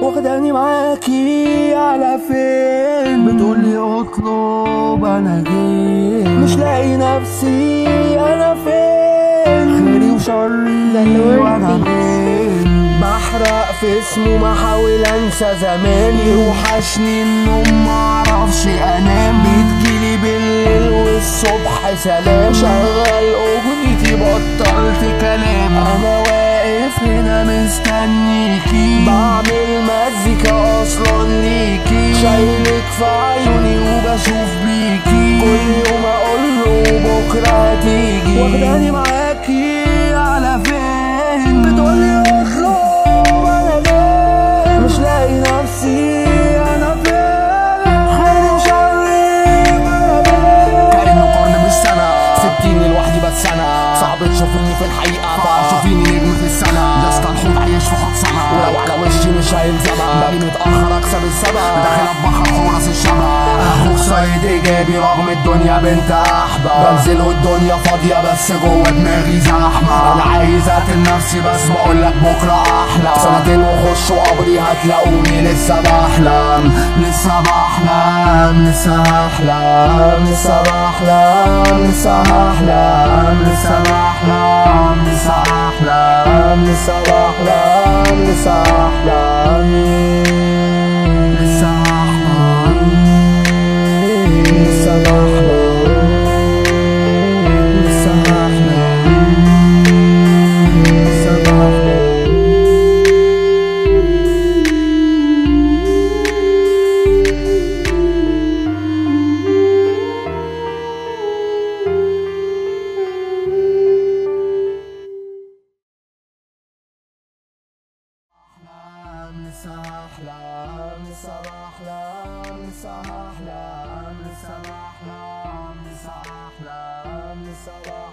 واخداني معاكي على فين بتقولي اطلب انا جيت مش لاقي نفسي انا فين خيري وشري وانا فين بحرق في اسمه بحاول انسى زمان يوحشني النوم معرفش انام بتجيلي بالليل والصبح سلام شغل اغنيتي بطلت كلام انا واقف هنا مستنيكي بعمل مزيكا اصلا ليكي شايلك في عيوني وبشوف بيكي كل يوم اقوله بكره هتيجي واخداني معاكي على فين بتقولي اطلب انا جاي مش لاقي نفسي انا فين خيري وشري وانا فين كارم قرن مش سنة سبتيني لوحدي بس أنا صعب تشوفيني في الحقيقة فتشوفيني نجم في السنة ده الحوت عايش في خط سما ولو على وشي مش هيلزمك بالي متأخر أكسب السبب داخل أطبخ حورس الشبع أخوك صيد إيجابي رغم الدنيا بنت أحبة بنزل والدنيا فاضية بس جوه دماغي زحمة أنا عايز أقتل نفسي بس بقولك بكرة أحلى سنتين وأخش قبري هتلاقوني لسه بحلم لسه بحلم لسه هحلم لسه بحلم لسه هحلم لسه بحلم لسه هحلم لسه بحلم لسه هحلم لسه هحلم لسه بحلم لسه هحلم لسه بحلم لسه هحلم لسه بحلم لسه هحلم لسه بحلم لسه هحلم لسه بحلم